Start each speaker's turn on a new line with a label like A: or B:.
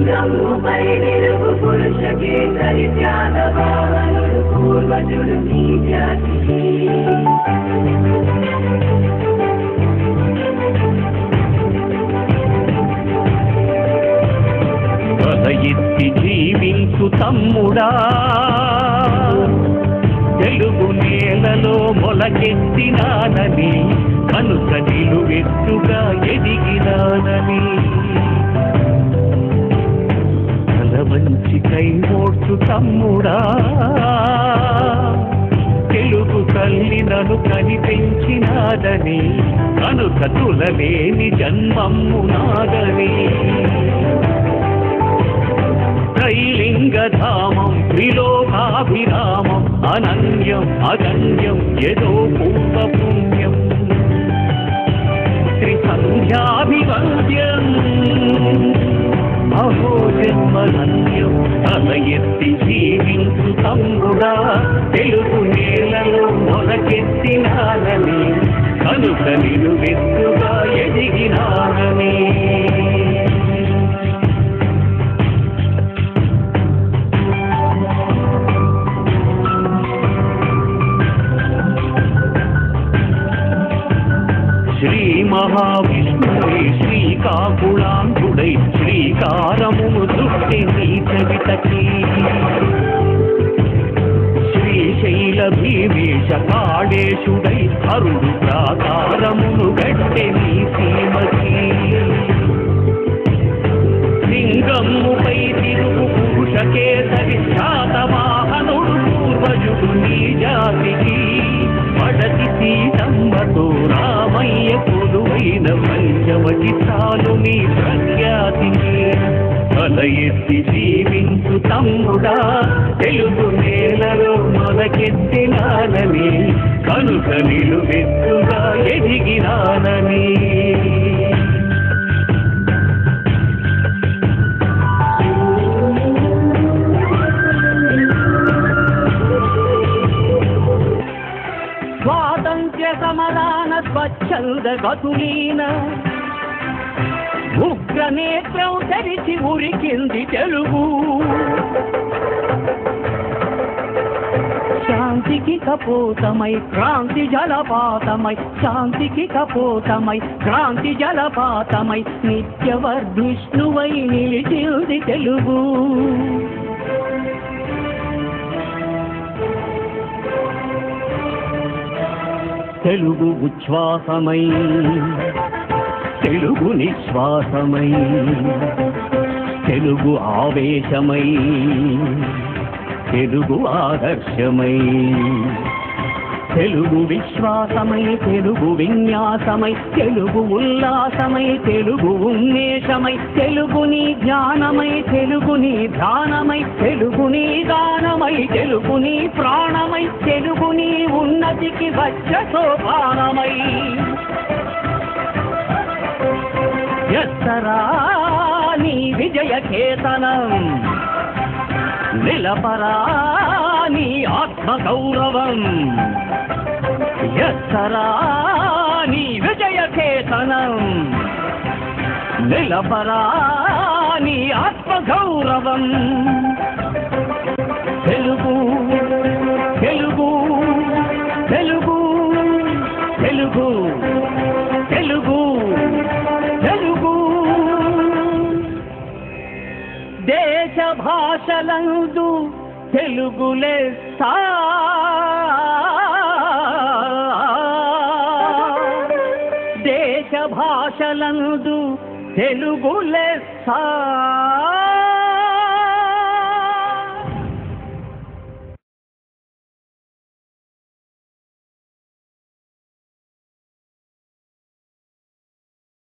A: లింగముపై నిలువు పురుష కేసరి త్యాగ భావనుడు పూర్వజుడు నీ జాతికి
B: తల ఎత్తి జీవించు తమ్ముడా తెలుగు నేలలో మొలకెత్తినానని కనుక నిలువెత్తుగా ఎదిగినానని తల వంచి కై మోడ్చు తమ్ముడా తెలుగు తల్లి నన్ను కని పెంచినాదని కనుక తులలేని జన్మమ్ము నాదని త్రైలింగధామం త్రిలోకాభిరామం అనన్యం అగణ్యం యదో పూర్వ పుణ్యం త్రిసంధ్యాభివంద్యం అహో జన్మధన్యం తల ఎత్తి జీవించు తమ్ముడా తెలుగు నేలలో మొలకెత్తినానని కనుక నిలువెత్తుగా ఎదిగినానని శ్రీ మహావిష్ణువై శ్రీకాకుళాంకుడై శ్రీకారమును దుట్టి నీచవితకి శ్రీశైల భీమేశ కాళేశుడై అరుడు ప్రాకారమును గట్టె నీ సీమకి లింగమ్ముపై తిరుగు పురుష కేసరి శాతవాహనుడు పూర్వజుడు నీ జాతికి పడతి సీతమ్మతో రామయ్య కొలువైన పంచవటి చాలు నీ ప్రఖ్యాతికి తల ఎత్తి జీవించు తమ్ముడా తెలుగు నేలలో మొదకెత్తినానని కనుక నిలువెత్తుగా ఎదిగినానని స్వాతంత్ర్య సమరాన స్వచ్ఛంద గతులీన ఉగ్ర నేత్రం తెరిచి ఉరికింది తెలుగు శాంతికి కపోతమై క్రాంతి జలపాతమై శాంతికి కపోతమై క్రాంతి జలపాతమై నిత్యవర్ధిష్ణువై నిలిచింది తెలుగు తెలుగు ఉచ్ఛ్వాసమై తెలుగు నిశ్వాసమై తెలుగు ఆవేశమై తెలుగు ఆదర్శమై తెలుగు విశ్వాసమై తెలుగు విన్యాసమై తెలుగు ఉల్లాసమై తెలుగు ఉన్మేషమై తెలుగుని జ్ఞానమై తెలుగుని ధ్యానమై తెలుగుని గానమై తెలుగుని ప్రాణమై తెలుగుని ఉన్నతికి వచ్చ సోపానమై ఎత్తరా నీ విజయ కేతనం నిలపరా నీ ఆత్మ గౌరవం ఎత్తరా నీ విజయ కేతనం నిలపరా నీ ఆత్మ గౌరవం తెలుగు తెలుగు తెలుగు తెలుగు తెలుగు తెలుగు దేశ భాషలందు తెలుగు లెస్స దేశ భాషలందు తెలుగు లెస్స